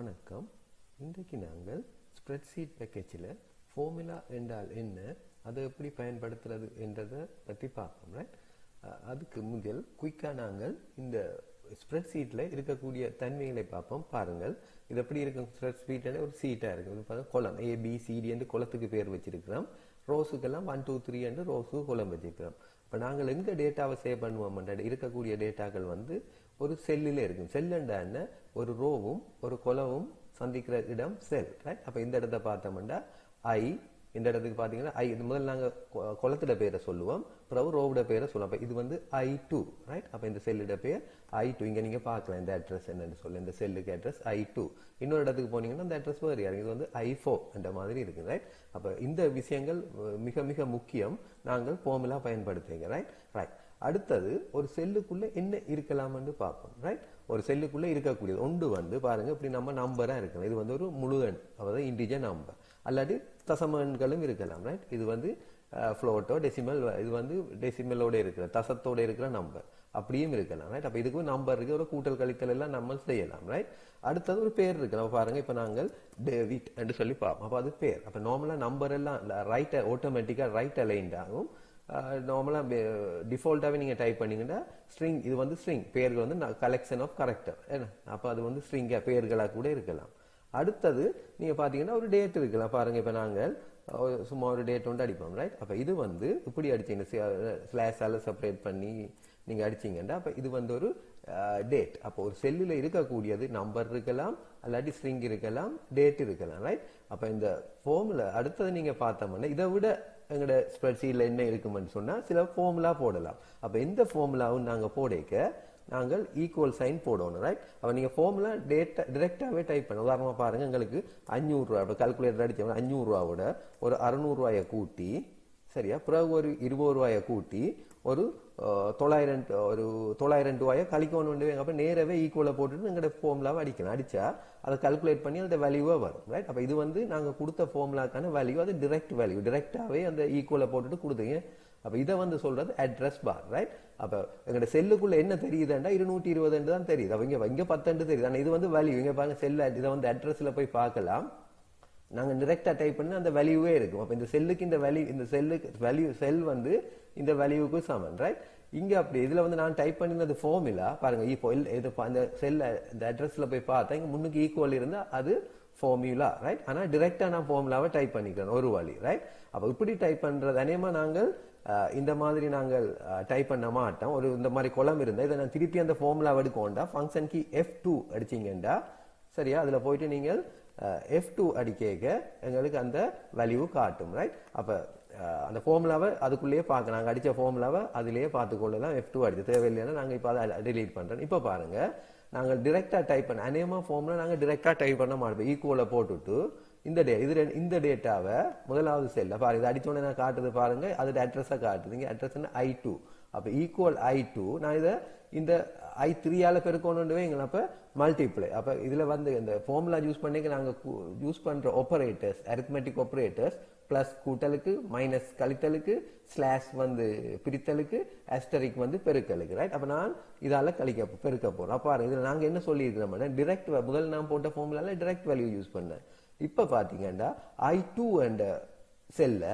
வணக்கம் இன்றைக்கு நாங்கள் ஸ்ப்ரெட்ஷீட் பேக்கேஜில் ஃபார்முலா என்றால் என்ன அதை எப்படி பயன்படுத்துறது என்றதை பற்றி பார்ப்போம் ரைட் அதுக்கு முதல் குயிக்காக நாங்கள் இந்த ஸ்ப்ரெட்ஷீட்டில் இருக்கக்கூடிய தன்மைகளை பார்ப்போம் பாருங்கள் இது எப்படி இருக்கும் ஸ்ப்ரெட்ஷீட்டில் ஒரு சீட்டாக இருக்குது பாருங்க குளம் ஏ பி சிடி என்று குளத்துக்கு பேர் வச்சிருக்கிறோம் ரோஸுக்கெல்லாம் ஒன் டூ த்ரீ என்று ரோஸு குளம் வச்சிருக்கிறோம் இப்போ நாங்கள் எங்கே டேட்டாவை சேவ் பண்ணுவோம் இருக்கக்கூடிய டேட்டாக்கள் வந்து ஒரு செல்லில் இருக்கும் செல்லுண்டான ஒரு ரோவும் ஒரு குலவும் சந்திக்கிற இடம் செல் ரைட் அப்போ இந்த இடத்த பார்த்தோம்னா ஐ இந்த இடத்துக்கு பார்த்தீங்கன்னா ஐ இது முதல்ல நாங்கள் குளத்திட பேரை சொல்லுவோம் பிறகு ரோவோட பேரை சொல்லுவோம் அப்போ இது வந்து ஐ டூ ரைட் அப்போ இந்த செல்லிட பேர் ஐ டூ இங்கே நீங்கள் பார்க்கலாம் இந்த அட்ரஸ் என்னன்னு சொல்லு இந்த செல்லுக்கு அட்ரஸ் ஐ டூ இன்னொரு இடத்துக்கு போனீங்கன்னா அந்த அட்ரஸ் வேறு யாரு இது வந்து ஐ ஃபோர் என்ற மாதிரி இருக்கு ரைட் அப்போ இந்த விஷயங்கள் மிக மிக முக்கியம் நாங்கள் ஃபார்முலா பயன்படுத்துவீங்க ரைட் ரைட் அடுத்தது ஒரு செல்லுக்குள்ள என்ன இருக்கலாம்னு பார்ப்போம் ரைட் ஒரு செல்லுக்குள்ள இருக்கக்கூடியது ஒன்று வந்து பாருங்க இப்படி நம்ம நம்பரா இருக்கலாம் இது வந்து ஒரு முழு எண் அதாவது இண்டிஜர் நம்பர் அல்லாட்டி தசம எண்களும் இருக்கலாம் ரைட் இது வந்து ஃப்ளோட்டோ டெசிமல் இது வந்து டெசிமலோட இருக்கிற தசத்தோட இருக்கிற நம்பர் அப்படியும் இருக்கலாம் ரைட் அப்போ இதுக்கு நம்பர் இருக்கு ஒரு கூட்டல் கழித்தல் எல்லாம் நம்ம செய்யலாம் ரைட் அடுத்தது ஒரு பேர் இருக்கு நம்ம பாருங்க இப்போ நாங்கள் டேவிட் என்று சொல்லி பார்ப்போம் அப்போ அது பேர் அப்போ நார்மலாக நம்பர் எல்லாம் ரைட் ஆட்டோமேட்டிக்காக ரைட் அலைன்ட் ஆகும் நார்மலாக டிஃபால்ட்டாகவே நீங்கள் டைப் பண்ணீங்கன்னா ஸ்ட்ரிங் இது வந்து ஸ்ட்ரிங் பேர்கள் வந்து கலெக்ஷன் ஆஃப் கரெக்டர் என்ன அப்போ அது வந்து ஸ்ட்ரிங்காக பேர்களாக கூட இருக்கலாம் அடுத்தது நீங்கள் பார்த்தீங்கன்னா ஒரு டேட் இருக்கலாம் பாருங்கள் இப்போ நாங்கள் சும்மா ஒரு டேட் ஒன்று அடிப்போம் ரைட் அப்போ இது வந்து இப்படி அடிச்சீங்க ஸ்லாஷால் செப்பரேட் பண்ணி நீங்கள் அடிச்சீங்கன்னா அப்போ இது வந்து ஒரு டேட் அப்போ ஒரு செல்லில் இருக்கக்கூடியது நம்பர் இருக்கலாம் அல்லாட்டி ஸ்ட்ரிங் இருக்கலாம் டேட் இருக்கலாம் ரைட் அப்போ இந்த ஃபோமில் அடுத்தது நீங்கள் பார்த்தோம்னா இதை விட எங்களோட ஸ்ப்ரெட்ஷீட்டில் என்ன இருக்குமென்னு சொன்னால் சில ஃபார்முலா போடலாம் அப்போ எந்த ஃபார்முலாவும் நாங்கள் போடைக்க நாங்கள் ஈக்குவல் சைன் போடணும் ரைட் அப்போ நீங்கள் ஃபார்முலா டேட்டா டிரெக்டாகவே டைப் பண்ண உதாரணமாக பாருங்கள் எங்களுக்கு அஞ்சூறுரூவா இப்போ கால்குலேட்டர் அடித்தோம்னா அஞ்சூறுரூவாவோட ஒரு அறநூறுவாயை கூட்டி சரியா பிறகு ஒரு இருபது ரூபாயை கூட்டி ஒரு தொள்ளாயிரம் ஒரு தொள்ளாயிரம் ரூபாயை கழிக்கணும் அப்போ நேரவே ஈக்குவலாக போட்டுட்டு எங்களோட ஃபார்முலாவை அடிக்கணும் அடிச்சா அதை கால்குலேட் பண்ணி அதோட வேல்யூவாக வரும் ரைட் அப்போ இது வந்து நாங்கள் கொடுத்த ஃபார்முலாக்கான வேல்யூ அது டிரெக்ட் வேல்யூ டிரெக்டாகவே அந்த ஈக்குவலை போட்டுட்டு கொடுத்தீங்க அப்போ இதை வந்து சொல்றது அட்ரஸ் பார் ரைட் அப்போ எங்களோட செல்லுக்குள்ள என்ன தெரியுதுண்டா இருநூற்றி இருபதுன்னு தான் தெரியுது அப்போ இங்கே இங்கே பத்தண்டு தெரியுது ஆனால் இது வந்து வேல்யூ இங்கே பாருங்க செல்ல இதை வந்து அட்ரஸில் போய் பார்க்கலாம் நாங்கள் டிரெக்டாக டைப் பண்ணி அந்த வேல்யூவே இருக்கும் அப்போ இந்த செல்லுக்கு இந்த வேல்யூ இந்த செல்லுக்கு வேல்யூ செல் வந்து இந்த வேல்யூவுக்கு சமன் ரைட் இங்கே அப்படி இதில் வந்து நான் டைப் பண்ணினது ஃபார்முலா பாருங்க இப்போ இது அந்த செல்ல இந்த அட்ரஸில் போய் பார்த்தா இங்கே முன்னுக்கு ஈக்குவல் இருந்தால் அது ஃபார்முலா ரைட் ஆனால் டிரெக்டாக நான் ஃபார்முலாவை டைப் பண்ணிக்கிறேன் ஒரு வழி ரைட் அப்போ இப்படி டைப் பண்ணுறது அநேகமாக நாங்கள் இந்த மாதிரி நாங்கள் டைப் பண்ண மாட்டோம் ஒரு இந்த மாதிரி குளம் இருந்தால் இதை நான் திருப்பி அந்த ஃபார்முலா எடுக்கோண்டா ஃபங்க்ஷன் கி எஃப் டூ அடிச்சிங்கண்டா சரியா அதில் போயிட்டு நீங்கள் எஃப் டூ அடிக்க எங்களுக்கு அந்த வேல்யூ காட்டும் ரைட் அப்போ அந்த ஃபார்முலாவை அதுக்குள்ளேயே பார்க்க நாங்கள் அடித்த ஃபார்முலாவை அதிலேயே பார்த்துக்கொள்ளலாம் எஃப் டூ அடிச்சு தேவையில்லைன்னா நாங்கள் இப்போ அதை டிலீட் பண்ணுறோம் இப்போ பாருங்கள் நாங்கள் டிரெக்டாக டைப் பண்ண அநேகமாக ஃபார்முலா நாங்கள் டிரெக்டாக டைப் பண்ண மாட்டோம் ஈக்குவலை போட்டுட்டு இந்த டே இது இந்த டேட்டாவை முதலாவது செல்ல பாருங்க இது அடிச்சோடனே நான் காட்டுது பாருங்க அதோட அட்ரஸை காட்டுதுங்க அட்ரஸ் ஐ டூ அப்போ ஈக்குவல் ஐ டூ நான் இதை இந்த ஐ த்ரீயால பெருக்கணும்னு வைங்களேன் அப்போ மல்டிப்ளை அப்போ இதில் வந்து இந்த ஃபார்முலா யூஸ் பண்ணிக்க நாங்கள் யூஸ் பண்ணுற ஆப்பரேட்டர்ஸ் அரித்மெட்டிக் ஆப்பரேட்டர்ஸ் ப்ளஸ் கூட்டலுக்கு மைனஸ் கழித்தலுக்கு ஸ்லாஷ் வந்து பிரித்தலுக்கு அஸ்டரிக் வந்து பெருக்கலுக்கு ரைட் அப்போ நான் இதால் கழிக்க பெருக்க போகிறோம் அப்போ இதில் நாங்கள் என்ன சொல்லியிருக்கிறோம்னா டிரெக்ட் முதல் நான் போட்ட ஃபார்முலால டிரெக்ட் வேல்யூ யூஸ் பண்ணேன் இப்போ பார்த்தீங்கன்னா ஐ டூ என்ற செல்லை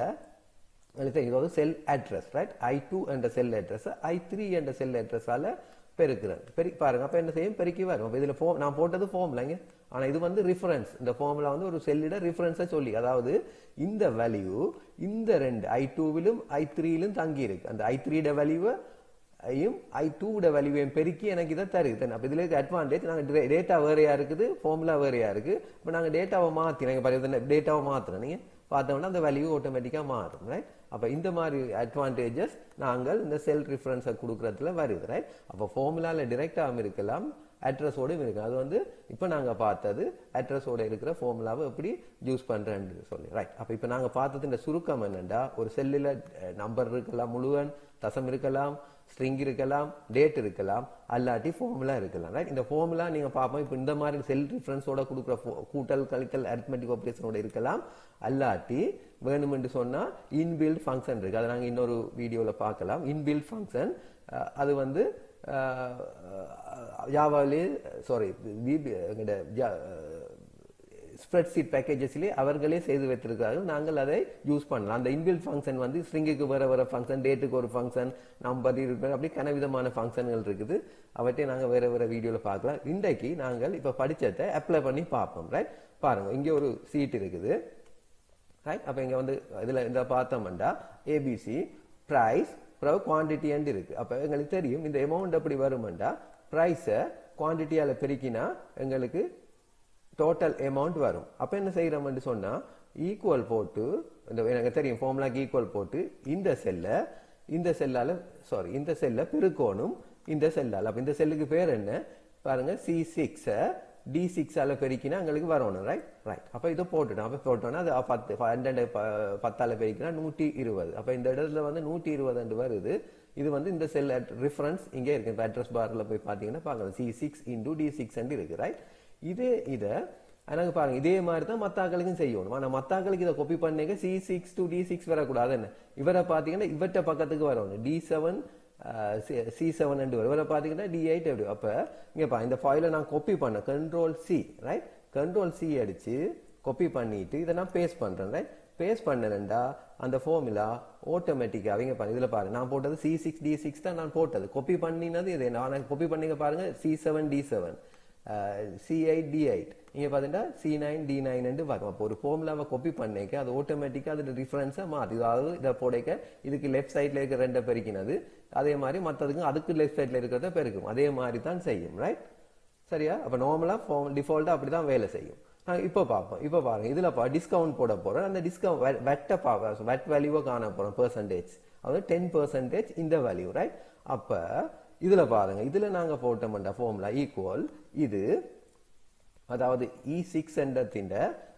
இது cell address right I two என்ற செல் அட்ரஸ் ஐ த்ரீ என்ற செல் அட்ரஸால பெருக்கிறேன் பெருக்கி பாருங்க அப்போ என்ன செய்யும் பெருக்கி வரும் அப்போ இதில் ஃபோம் நான் போட்டது ஃபார்ம்லங்க ஆனால் இது வந்து ரிஃபரன்ஸ் இந்த ஃபார்முலா வந்து ஒரு செல்லிட ரிஃபரன்ஸை சொல்லி அதாவது இந்த வேல்யூ இந்த ரெண்டு ஐ டூவிலும் ஐ த்ரீலும் தங்கி இருக்கு அந்த ஐ த்ரீட வேல்யூவை ஐயும் ஐ டூட வேல்யூவையும் பெருக்கி எனக்கு இதை தருது அப்போ இதில் இருக்க அட்வான்டேஜ் நாங்கள் டேட்டா வேறையா இருக்குது ஃபார்முலா வேறையா இருக்கு இப்போ நாங்கள் டேட்டாவை மாற்றி நாங்கள் பாருங்க டேட்டாவை மாற்றுறோம் நீங்கள் பார்த்தோம்னா அந்த வேல்யூ ஆட்டோமேட்டிக்காக மாறும் ரைட் அப்போ இந்த மாதிரி அட்வான்டேஜஸ் நாங்கள் இந்த செல் ரிஃபரன்ஸை கொடுக்குறதுல வருது ரைட் அப்போ ஃபார்முலாவில் டிரெக்டாகவும் இருக்கலாம் அட்ரஸோடும் இருக்கு அது வந்து இப்போ நாங்கள் பார்த்தது அட்ரஸோட இருக்கிற ஃபார்முலாவை எப்படி யூஸ் பண்ணுறேன்னு சொல்லி ரைட் அப்போ இப்போ நாங்கள் பார்த்தது இந்த சுருக்கம் என்னென்னா ஒரு செல்லில் நம்பர் இருக்கலாம் முழுவன் தசம் இருக்கலாம் ஸ்ட்ரிங் இருக்கலாம் டேட் இருக்கலாம் அல்லாட்டி ஃபார்முலா இருக்கலாம் ரைட் இந்த ஃபார்முலா நீங்கள் பார்ப்போம் இப்போ இந்த மாதிரி செல் ரிஃபரன்ஸோட கொடுக்குற கூட்டல் கழித்தல் அரித்மெட்டிக் ஆப்ரேஷனோட இருக்கலாம் அல்லாட்டி வேணுமென்று சொன்னால் இன்பில்ட் ஃபங்க்ஷன் இருக்குது அதை நாங்கள் இன்னொரு வீடியோவில் பார்க்கலாம் இன்பில்ட் ஃபங்க்ஷன் அது வந்து ஜாவாலே சாரி எங்கள்ட ஸ்ப்ரெட்ஷீட் பேக்கேஜஸ்லேயே அவர்களே செய்து வைத்திருக்கிறார்கள் நாங்கள் அதை யூஸ் பண்ணலாம் அந்த இன்பில் ஃபங்க்ஷன் வந்து ஸ்ட்ரிங்குக்கு வேற வேற ஃபங்க்ஷன் டேட்டுக்கு ஒரு ஃபங்க்ஷன் நம்பர் இருக்கு அப்படி கனவிதமான ஃபங்க்ஷன்கள் இருக்குது அவற்றை நாங்கள் வேற வேற வீடியோவில் பார்க்கலாம் இன்றைக்கு நாங்கள் இப்போ படிச்சதை அப்ளை பண்ணி பார்ப்போம் ரைட் பாருங்க இங்கே ஒரு சீட் இருக்குது ரைட் அப்போ இங்கே வந்து இதில் இந்த பார்த்தோம்னா ஏபிசி ப்ரைஸ் அப்புறம் குவான்டிட்டி அண்ட் இருக்கு அப்போ எங்களுக்கு தெரியும் இந்த அமௌண்ட் எப்படி வருமெண்டா ப்ரைஸை குவான்டிட்டியால் பெருக்கினா எங்களுக்கு டோட்டல் அமௌண்ட் வரும் அப்போ என்ன செய்கிறோம்னு சொன்னால் ஈக்குவல் போட்டு இந்த எனக்கு தெரியும் ஃபார்முலாக்கு ஈக்குவல் போட்டு இந்த செல்லை இந்த செல்லால சாரி இந்த செல்லை பெருக்கோணும் இந்த செல்லால் அப்போ இந்த செல்லுக்கு பேர் என்ன பாருங்க சி சிக்ஸை டி சிக்ஸால பெருக்கினா எங்களுக்கு வரணும் ரைட் ரைட் அப்போ இதை போட்டுட்டோம் அப்போ போட்டோன்னா அது பத்து பன்னெண்டு ப- பத்தால பெருக்கினா நூற்றி இருபது அப்போ இந்த இடத்துல வந்து நூற்றி இருபது வருது இது வந்து இந்த செல் ரிஃபரன்ஸ் இங்கே இருக்கு இப்போ அட்ரஸ் பாரில் போய் பார்த்தீங்கன்னா பாருங்க C six into D six இருக்கு ரைட் இதே இதை எனக்கு பாருங்க இதே மாதிரி தான் மத்தாக்களுக்கும் செய்யணும் ஆனால் மத்தாக்களுக்கு இதை காப்பி பண்ணிக்க C six to D six வரக்கூடாது என்ன இவரை பார்த்தீங்கன்னா இவற்ற பக்கத்துக்கு வரணும் டி செவன் சி செவன் ரெண்டு வரும் இவரை பார்த்தீங்கன்னா டி எயிட் எப்படி அப்போ இங்கேப்பா இந்த ஃபைலை நான் காப்பி பண்ண control C right control C அடிச்சு காப்பி பண்ணிட்டு இதை நான் பேஸ்ட் பண்றேன் ரைட் பேஸ்ட் பண்ணேன்டா அந்த ஃபார்முலா ஆட்டோமேட்டிக்கா அவங்க பாருங்க இதுல பாருங்க நான் போட்டது சி சிக்ஸ் டி சிக்ஸ் தான் நான் போட்டது காப்பி பண்ணினது இது நான் காப்பி பண்ணிங்க பாருங்க C seven D seven C eight D eight இங்கே பார்த்தீங்கன்னா சி நைன் டி நைன் வரும் அப்போ ஒரு ஃபார்முலாவை காப்பி பண்ணிக்க அது ஆட்டோமேட்டிக்காக அதோட டிஃபரன்ஸாக மாற்றி அதாவது இதை போடைக்க இதுக்கு லெஃப்ட் சைடில் இருக்கிற ரெண்டை பெருக்கினது அதே மாதிரி மற்றதுக்கும் அதுக்கு லெஃப்ட் சைடில் இருக்கிறத பெருக்கும் அதே மாதிரி தான் செய்யும் ரைட் சரியா அப்போ நார்மலாக ஃபார்ம் டிஃபால்ட்டாக அப்படி தான் வேலை செய்யும் நான் இப்போ பார்ப்போம் இப்போ பாருங்க இதில் பா டிஸ்கவுண்ட் போட போகிறோம் அந்த டிஸ்கவுண்ட் வெட்டை பார்க்க வெட் வேல்யூவை காண போகிறோம் பெர்சன்டேஜ் அதாவது டென் பெர்சன்டேஜ் இந்த வேல்யூ ரைட் அப்போ இதில் பாருங்க இதில் நாங்கள் போட்டோம்டா ஃபார்முலா ஈக்குவல் இது அதாவது இ சிக்ஸ் என்றத்தின்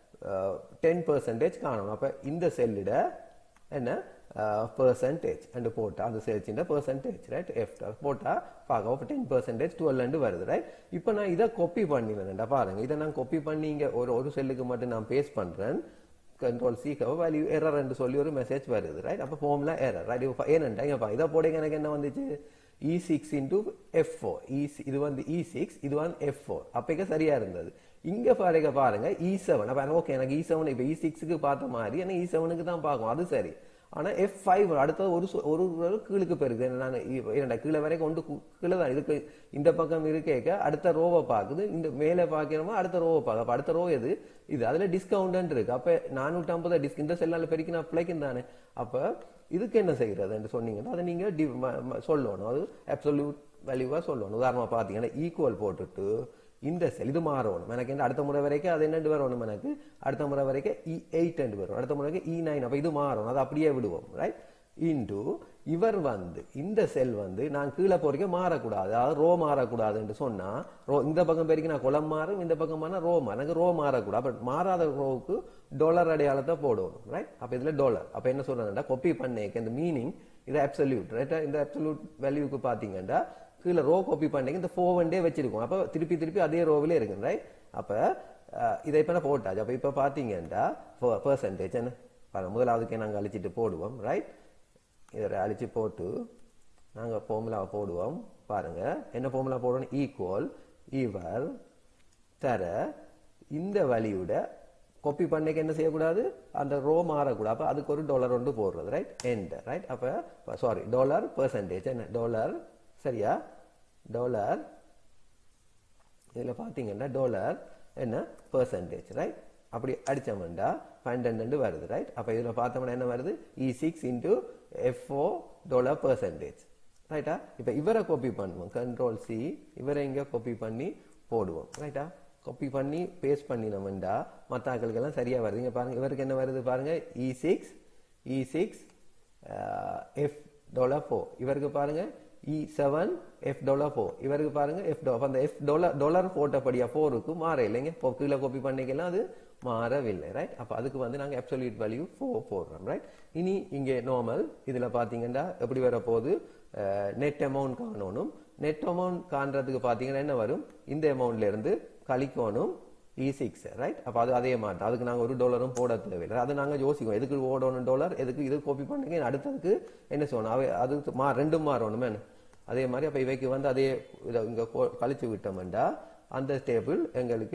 டென் பெர்சன்டேஜ் காணணும் அப்போ இந்த செல்லிட என்ன பெர்சன்டேஜ் அண்டு போட்டா அது செல்ச்சின் பெர்சன்டேஜ் ரைட் எஃப் போட்டா பார்க்க இப்போ டென் பெர்சன்டேஜ் டுவெல் வருது ரைட் இப்போ நான் இதை காப்பி பண்ணினேன்டா பாருங்க இதை நான் காப்பி பண்ணி இங்கே ஒரு ஒரு செல்லுக்கு மட்டும் நான் பேஸ்ட் பண்ணுறேன் கண்ட்ரோல் சி வேல்யூ எரர் என்று சொல்லி ஒரு மெசேஜ் வருது ரைட் அப்போ ஃபார்முலா எரர் ரைட் ஏனண்டா இங்கப்பா இதை போட எனக்கு என்ன வந்துச்சு E six into F four இது வந்து இ சிக்ஸ் இது வந்து எஃப் ஃபோர் அப்போக்க சரியா இருந்தது இங்க பாருங்க பாருங்க இ செவன் அப்ப ஓகே எனக்கு இ செவன் இப்போ இ சிக்ஸுக்கு பார்த்த மாதிரி எனக்கு இ செவனுக்கு தான் பார்க்கும் அது சரி ஆனா எஃப் ஃபைவ் அடுத்தது ஒரு சு- ஒரு ஒரு கீழுக்கு பெருக்கு நான் இரண்டா கீழே வரைக்கும் கொண்டு கு- கீழே தான் இதுக்கு இந்த பக்கம் இருக்கேக்க அடுத்த ரோவை பார்க்குது இந்த மேலே பார்க்கிறோமா அடுத்த ரோவை பார்க்க அப்ப அடுத்த ரோ எது இது அதுல டிஸ்கவுண்ட் இருக்கு அப்ப நானூற்றி ஐம்பது டிஸ்க் இந்த செல்லால பெருக்கி நான் பிழைக்கும் தானே அப்ப இதுக்கு என்ன செய்யறதுன்னு சொன்னீங்கன்னா அதை நீங்க டி- ம- ம- சொல்லணும் அது அப்சல்யூட் வேல்யூவா சொல்லணும் உதாரணமா பாத்தீங்கன்னா ஈக்குவல் போட்டுட்டு இந்த செல் இது மாறணும் எனக்கு என்ன அடுத்த முறை வரைக்கும் அது என்னண்டு வரணும் எனக்கு அடுத்த முறை வரைக்கும் இ எயிட் வரும் அடுத்த முறைக்கு இ நைன் அப்ப இது மாறணும் அதை அப்படியே விடுவோம் ரைட் இன்டு இவர் வந்து இந்த செல் வந்து நான் கீழே போறதுக்கு மாறக்கூடாது அதாவது ரோ மாறக்கூடாதுன்னு சொன்னா ரோ இந்த பக்கம் பெருக்கி நான் குளம் மாறும் இந்த பக்கம் மாறினா ரோ மாறும் எனக்கு ரோ மாறக்கூடாது பட் மாறாத ரோவுக்கு டாலர் அடையாளத்தை போடணும் ரைட் அப்ப இதுல டாலர் அப்ப என்ன சொல்றேன்டா காப்பி பண்ணேக்க இந்த மீனிங் இது அப்சல்யூட் ரைட்டா இந்த அப்சல்யூட் வேல்யூக்கு பாத்தீங்கன்னா கீழே ரோ காப்பி பண்ணீங்க இந்த ஃபோர் ஒன் டே வச்சிருக்கோம் அப்போ திருப்பி திருப்பி அதே ரோவிலே இருக்கு ரைட் அப்போ இதை இப்போ நான் போட்டாச்சு அப்போ இப்போ பார்த்தீங்கன்னா பர்சன்டேஜ் என்ன பாருங்க முதலாவதுக்கே நாங்கள் அழிச்சிட்டு போடுவோம் ரைட் இதை அழிச்சு போட்டு நாங்கள் ஃபார்முலாவை போடுவோம் பாருங்க என்ன ஃபார்முலா போடுவோம் ஈக்குவல் இவர் தர இந்த வழியோட காப்பி பண்ணிக்க என்ன செய்யக்கூடாது அந்த ரோ மாறக்கூடாது அப்போ அதுக்கு ஒரு டாலர் ஒன்று போடுறது ரைட் எண்ட் ரைட் அப்போ சாரி டாலர் பெர்சன்டேஜ் என்ன டாலர் சரியா டாலர் இதில் பார்த்தீங்கன்னா டாலர் என்ன பெர்சன்டேஜ் ரைட் அப்படி அடிச்சோம்னா பன்னெண்டு வருது ரைட் அப்போ இதில் பார்த்தோம்னா என்ன வருது E six into F four dollar percentage ரைட்டா இப்போ இவரை காப்பி பண்ணுவோம் கண்ட்ரோல் சி இவரை இங்கே காப்பி பண்ணி போடுவோம் ரைட்டா காப்பி பண்ணி பேஸ்ட் பண்ணினோம்டா மற்ற ஆட்களுக்கெல்லாம் சரியா வருது இங்க பாருங்க இவருக்கு என்ன வருது பாருங்க E six E six F dollar four இவருக்கு பாருங்க E seven F dollar four இவருக்கு பாருங்க எஃப் டோ அந்த எஃப் டாலர் டாலர் போட்டபடியா ஃபோருக்கு மாற இல்லைங்க இப்போ கீழே காப்பி பண்ணிக்கலாம் அது மாறவில்லை ரைட் அப்போ அதுக்கு வந்து நாங்கள் அப்சல்யூட் வேல்யூ ஃபோர் போடுறோம் ரைட் இனி இங்கே நார்மல் இதில் பார்த்தீங்கன்னா எப்படி வர போகுது நெட் அமௌண்ட் காணணும் நெட் அமௌண்ட் காண்றதுக்கு பார்த்தீங்கன்னா என்ன வரும் இந்த அமௌண்ட்ல இருந்து கழிக்கணும் இ சிக்ஸ் ரைட் அப்போ அது அதே மாட்டோம் அதுக்கு நாங்கள் ஒரு டாலரும் போட தேவையில்லை அது நாங்கள் யோசிக்கோம் எதுக்கு ஓடணும் டாலர் எதுக்கு இது காப்பி பண்ணுங்க அடுத்ததுக்கு என்ன சொல்லணும் அவை அது மா ரெண்டும் மாறணும் என்ன அதே மாதிரி அப்போ இவைக்கு வந்து அதே இதை இங்கே கழிச்சு விட்டோம்டா அந்த டேபிள் எங்களுக்கு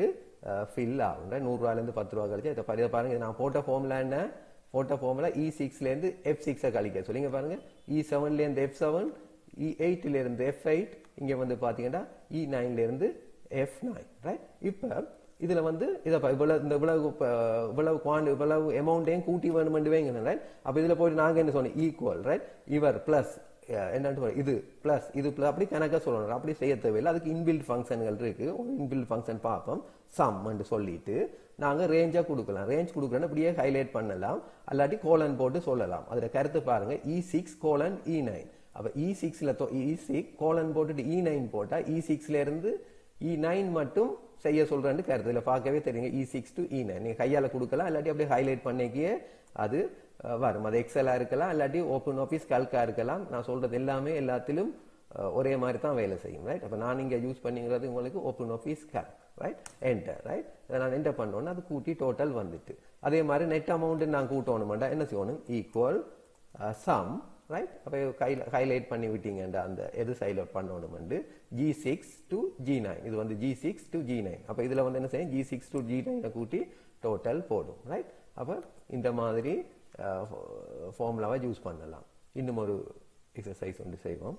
ஃபில் ஆகும் right? நூறு ரூபாயிலேருந்து பத்து ரூபா கழிச்சு இதை பா- இதை பாருங்க இது நான் போட்ட ஃபார்முலா என்ன போட்ட ஃபார்முலா இ சிக்ஸ்லேருந்து எஃப் சிக்ஸை கழிக்க சொல்லிங்க பாருங்க இ செவன்லேருந்து எஃப் செவன் இ எயிட்லேருந்து எஃப் எயிட் இங்கே வந்து பார்த்தீங்கன்னா இ நைன்லேருந்து எஃப் நைன் ரைட் இப்போ இதுல வந்து இதை பா- இவ்வளவு இந்த இவ்வளவு ப- இவ்வளவு குவாண்ட் இவ்வளவு அமௌண்ட்டையும் கூட்டி வேணுமெண்டு வைங்க ரைட் அப்ப இதுல போயிட்டு நாங்க என்ன சொன்னோம் ஈக்குவல் ரைட் இவர் பிளஸ் என்னன்னு சொல்றது, இது பிளஸ் இது பிளஸ் அப்படி கணக்கா சொல்லணும் அப்படி செய்ய தேவையில்லை அதுக்கு இன்பில்ட் ஃபங்க்ஷன்கள் இருக்கு ஒரு இன்பில்ட் ஃபங்க்ஷன் பார்ப்போம் சம் சொல்லிட்டு நாங்க ரேஞ்சா கொடுக்கலாம் ரேஞ்ச் கொடுக்கறோம் அப்படியே ஹைலைட் பண்ணலாம் அல்லாட்டி கோலன் போட்டு சொல்லலாம் அதுல கருத்து பாருங்க E six colon E nine அப்ப இ சிக்ஸ்ல இ சிக்ஸ் கோலன் போட்டுட்டு இ நைன் போட்டா இ சிக்ஸ்ல இருந்து இ நைன் மட்டும் செய்ய சொல்றேன்னு கருத்து இதுல பார்க்கவே தெரியுங்க E six to E nine நீங்க கையால கொடுக்கலாம் இல்லாட்டி அப்படியே ஹைலைட் பண்ணிக்கியே அது அஹ், வரும் அது எக்ஸலா இருக்கலாம் இல்லாட்டி ஓப்பன் ஆஃபீஸ் கல்கா இருக்கலாம் நான் சொல்றது எல்லாமே எல்லாத்திலும் அஹ், ஒரே மாதிரி தான் வேலை செய்யும் ரைட் அப்ப நான் இங்க யூஸ் பண்ணிங்கிறது உங்களுக்கு Open Office Calc right enter right நான் என்டர் பண்ணோன்னா அது கூட்டி டோட்டல் வந்துட்டு அதே மாதிரி நெட் அமௌண்ட் நான் கூட்டணும்டா என்ன செய்யணும் ஈக்குவல் சம் ரைட் அப்போ கையில் ஹைலைட் பண்ணி விட்டீங்கன்ற அந்த எது ஹைலைட் பண்ணணும்னு G six to G nine இது வந்து G six to G nine அப்போ இதில் வந்து என்ன செய்யும் ஜி சிக்ஸ் டு ஜி நைனை கூட்டி டோட்டல் போடும் ரைட் அப்போ இந்த மாதிரி ஃபார்முலாவை யூஸ் பண்ணலாம் இன்னும் ஒரு எக்ஸசைஸ் ஒன்று செய்வோம்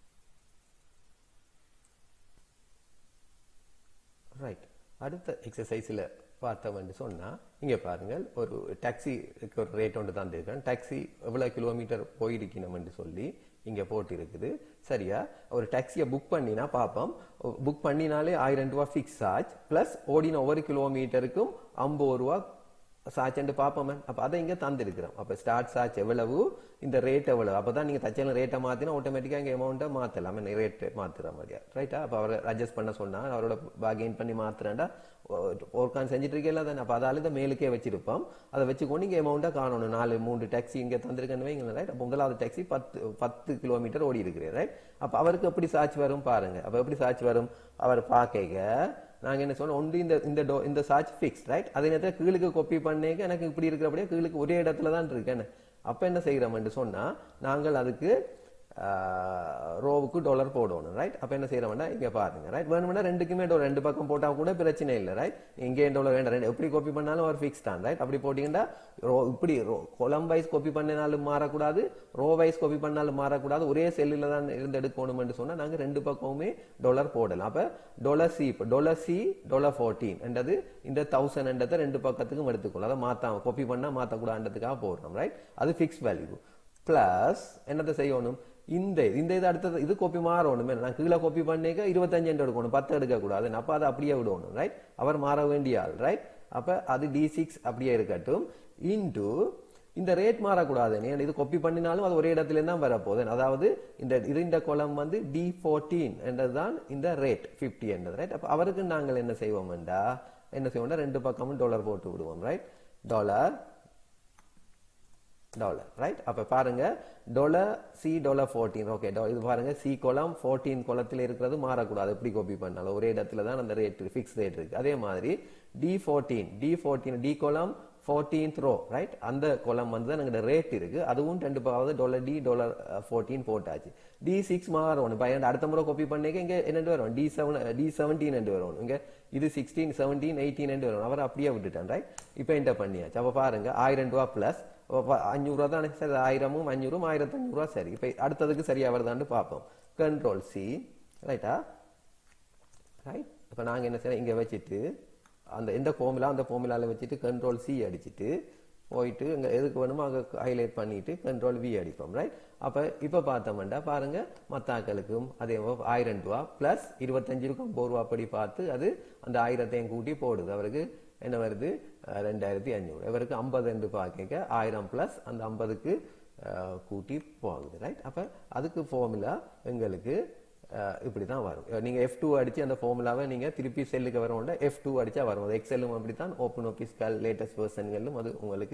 ரைட் அடுத்த எக்ஸசைஸில் பார்த்தோம்னு சொன்னால் இங்கே பாருங்கள் ஒரு டாக்ஸிக்கு ஒரு ரேட் ஒன்று தான் இருக்கேன் டாக்ஸி எவ்வளோ கிலோமீட்டர் போயிருக்கணும்னு சொல்லி இங்கே போட்டு இருக்குது சரியா ஒரு டாக்ஸியை புக் பண்ணினா பார்ப்போம் புக் பண்ணினாலே ஆயிரம் ரூபா ஃபிக்ஸ் சார்ஜ் ப்ளஸ் ஓடின ஒவ்வொரு கிலோமீட்டருக்கும் ஐம்பது ரூபா சாட்சண்டு பார்ப்போமே அப்ப அதை இங்க தந்திருக்கிறோம் அப்ப ஸ்டார்ட் சார்ஜ் எவ்வளவு இந்த ரேட் எவ்வளவு அப்பதான் நீங்க தச்சல ரேட்டை மாத்தினா ஆட்டோமேட்டிக்கா இங்க அமௌண்ட்டை மாத்தலாம் ரேட் மாத்துற மாதிரியா ரைட்டா அப்ப அவர் அட்ஜஸ்ட் பண்ண சொன்னா அவரோட பாகெயின் பண்ணி மாத்துறேன்டா ஒர்க்கான் செஞ்சுட்டு இருக்கல தானே அப்ப அதால இதை மேலுக்கே வச்சிருப்போம் அதை வச்சுக்கொண்டு இங்க அமௌண்ட்டா காணணும் நாலு மூணு டாக்ஸி இங்க தந்திருக்கேன்னு வைங்க ரைட் அப்ப முதலாவது டாக்ஸி பத்து பத்து கிலோமீட்டர் ஓடி இருக்கிறேன் ரைட் அப்ப அவருக்கு எப்படி சாட்சி வரும் பாருங்க அப்ப எப்படி சாட்சி வரும் அவர் பார்க்க நாங்க என்ன சொன்னோம் ஒன்று இந்த இந்த டோ இந்த சார்ஜ் ஃபிக்ஸ் ரைட் அதே நேரத்தில் கீழுக்கு காப்பி பண்ணேக்க எனக்கு இப்படி இருக்கிறபடியே கீழுக்கு ஒரே இடத்துல தான் இருக்கேன் அப்ப என்ன செய்யறோம்னு சொன்னா நாங்கள் அதுக்கு ரோவுக்கு டாலர் போடணும் ரைட் அப்ப என்ன செய்யறோம்னா இங்க பாருங்க ரைட் வேணும்னா ரெண்டுக்குமே டாலர் ரெண்டு பக்கம் போட்டா கூட பிரச்சனை இல்லை ரைட் இங்கே டாலர் வேண்டாம் ரெண்டு எப்படி காப்பி பண்ணாலும் ஒரு ஃபிக்ஸ் தான் ரைட் அப்படி போட்டீங்கன்னா ரோ இப்படி கொலம் வைஸ் காப்பி பண்ணினாலும் மாறக்கூடாது ரோ வைஸ் காப்பி பண்ணாலும் மாறக்கூடாது ஒரே செல்லில் தான் இருந்து எடுக்கணும்னு சொன்னா நாங்க ரெண்டு பக்கமுமே டாலர் போடலாம் அப்ப டாலர் சி இப்போ டாலர் சி டாலர் ஃபோர்டீன் என்றது இந்த தௌசண்ட் என்றதை ரெண்டு பக்கத்துக்கும் எடுத்துக்கணும் அதை மாத்தாம காப்பி பண்ணா மாத்தக்கூடாதுன்றதுக்காக போடுறோம் ரைட் அது ஃபிக்ஸ் வேல்யூ பிளஸ் என்னத்தை செய்யணும் இந்த இந்த இது அடுத்தது இது கோப்பி மாறணும் நான் கீழே கோப்பி பண்ணிக்க இருபத்தஞ்சு எடுக்கணும் பத்து எடுக்க கூடாது அப்ப அதை அப்படியே விடணும் ரைட் அவர் மாற வேண்டிய ஆள் ரைட் அப்ப அது டி சிக்ஸ் அப்படியே இருக்கட்டும் இன்டு இந்த ரேட் மாறக்கூடாது ஏன் இது கொப்பி பண்ணினாலும் அது ஒரே இடத்துல தான் வரப்போகுது அதாவது இந்த இது இந்த குளம் வந்து டி ஃபோர்டீன் என்றதுதான் இந்த ரேட் பிப்டி என்றது ரைட் அப்ப அவருக்கு நாங்கள் என்ன செய்வோம்டா என்ன செய்வோம்னா ரெண்டு பக்கமும் டாலர் போட்டு விடுவோம் ரைட் டாலர் டாலர் ரைட் அப்ப பாருங்க dollar C dollar fourteen okay இது பாருங்க சி குளம் ஃபோர்டீன் குளத்தில் இருக்கிறது மாறக்கூடாது எப்படி காப்பி பண்ணாலும் ஒரே இடத்துல தான் அந்த ரேட் ஃபிக்ஸ் ரேட் இருக்கு அதே மாதிரி D fourteen D fourteen D column fourteenth row right அந்த குளம் வந்து தான் எங்கள்கிட்ட ரேட் இருக்கு அதுவும் ரெண்டு பாவது டாலர் டி டாலர் ஃபோர்டீன் போட்டாச்சு டி சிக்ஸ் மாறணும் பையன் அடுத்த முறை காப்பி பண்ணிக்க இங்க என்ன வரும் டி செவன் டி செவன்டீன் என்று வரும் இங்க இது சிக்ஸ்டீன் செவன்டீன் எயிட்டீன் என்று வரும் அவர் அப்படியே விட்டுட்டான் ரைட் இப்போ என்டர் பண்ணியாச்சு அப்ப பாருங்க ஆயிரம் ரூபா பிளஸ் அஞ்சூறுவா தானே சரி ஆயிரமும் அஞ்சூறும் ஆயிரத்தி அஞ்சூறுவா சரி இப்போ அடுத்ததுக்கு சரியா வருதான்னு பார்ப்போம் கண்ட்ரோல் சி ரைட்டா ரைட் இப்போ நாங்கள் என்ன செய்யறோம் இங்கே வச்சுட்டு அந்த எந்த ஃபார்முலா அந்த ஃபார்முலாவில் வச்சுட்டு கண்ட்ரோல் சி அடிச்சுட்டு போயிட்டு இங்கே எதுக்கு வேணுமோ அங்கே ஹைலைட் பண்ணிட்டு கண்ட்ரோல் வி அடிப்போம் ரைட் அப்போ இப்போ பார்த்தோம்னா பாருங்க மத்தாக்களுக்கும் அதே ஆயிரம் ரூபா ப்ளஸ் இருபத்தஞ்சு இருக்கும் ஐம்பது ரூபா படி பார்த்து அது அந்த ஆயிரத்தையும் கூட்டி போடுது அவருக்கு என்ன வருது ரெண்டாயிரத்தி அஞ்சூறு இவருக்கு ஐம்பது என்று பார்க்க ஆயிரம் ப்ளஸ் அந்த ஐம்பதுக்கு கூட்டி போகுது ரைட் அப்போ அதுக்கு ஃபார்முலா எங்களுக்கு இப்படி தான் வரும் நீங்க எஃப் டூ அடிச்சு அந்த ஃபார்முலாவை நீங்க திருப்பி செல்லுக்கு வரவோண்ட எஃப் டூ அடிச்சா வரும் அது எக்ஸெல்லும் அப்படி தான் ஓப்பன் ஆஃபீஸ் கால் லேட்டஸ்ட் வெர்ஷன்களும் அது உங்களுக்கு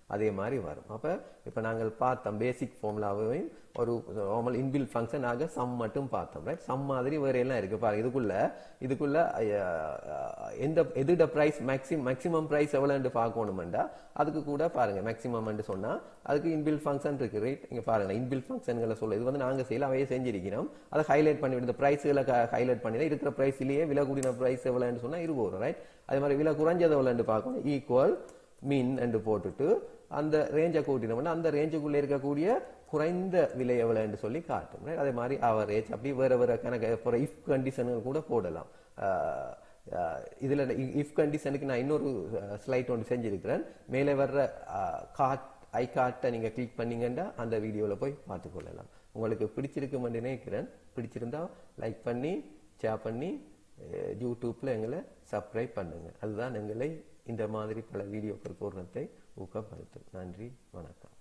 அதே மாதிரி வரும் அப்ப இப்ப நாங்கள் பார்த்தோம் பேசிக் ஃபார்முலாவையும் ஒரு நார்மல் இன்பில் ஃபங்க்ஷன் ஆக சம் மட்டும் பார்த்தோம் ரைட் சம் மாதிரி வேற எல்லாம் இருக்கு பாருங்க இதுக்குள்ள இதுக்குள்ள அஹ், எந்த எதுட பிரைஸ் மேக்ஸிமம் மேக்ஸிமம் பிரைஸ் எவ்வளோன்னு பார்க்கணுமெண்டா அதுக்கு கூட பாருங்க மேக்ஸிமம் சொன்னா அதுக்கு இன்பில் ஃபங்க்ஷன் இருக்கு ரைட் இங்க பாருங்க இன்பில் ஃபங்க்ஷன்களை சொல்ல இது வந்து நாங்க செய்யல அவையே செஞ்சிருக்கிறோம் அதை ஹைலைட் பண்ணி இந்த பிரைஸ்களை ஹைலைட் பண்ணி தான் இருக்கிற பிரைஸ்லயே விலை கூடின பிரைஸ் எவ்வளோன்னு சொன்னா இருபது வரும் ரைட் அதே மாதிரி விலை குறைஞ்சது எவ்வளோன்னு பார்க்கணும் ஈக்குவல் மீன் என்று போட்டுட்டு அந்த ரேஞ்சை கூட்டினோம்னா அந்த ரேஞ்சுக்குள்ள இருக்கக்கூடிய குறைந்த விலை எவ்வளவுன்னு சொல்லி காட்டும் right? அதே மாதிரி அவரேஜ் அப்படி வேற வேற கணக்கு இஃப் கண்டிஷன்கள் கூட போடலாம் ஆஹ் ஆஹ் இதுல இஃப் கண்டிஷனுக்கு நான் இன்னொரு ஸ்லைட் ஒன்று செஞ்சிருக்கிறேன் மேலே வர்ற காட் ஐ கார்ட்டை நீங்க கிளிக் பண்ணீங்கன்னா அந்த வீடியோல போய் பார்த்துக்கொள்ளலாம் உங்களுக்கு பிடிச்சிருக்குமென்று நினைக்கிறேன் பிடிச்சிருந்தா லைக் பண்ணி ஷேர் பண்ணி அஹ் யூடியூப்ல எங்களை சப்ஸ்கிரைப் பண்ணுங்க அதுதான் எங்களை இந்த மாதிரி பல வீடியோக்கள் போடுறதை ஊக்கப்படுத்தும் நன்றி வணக்கம்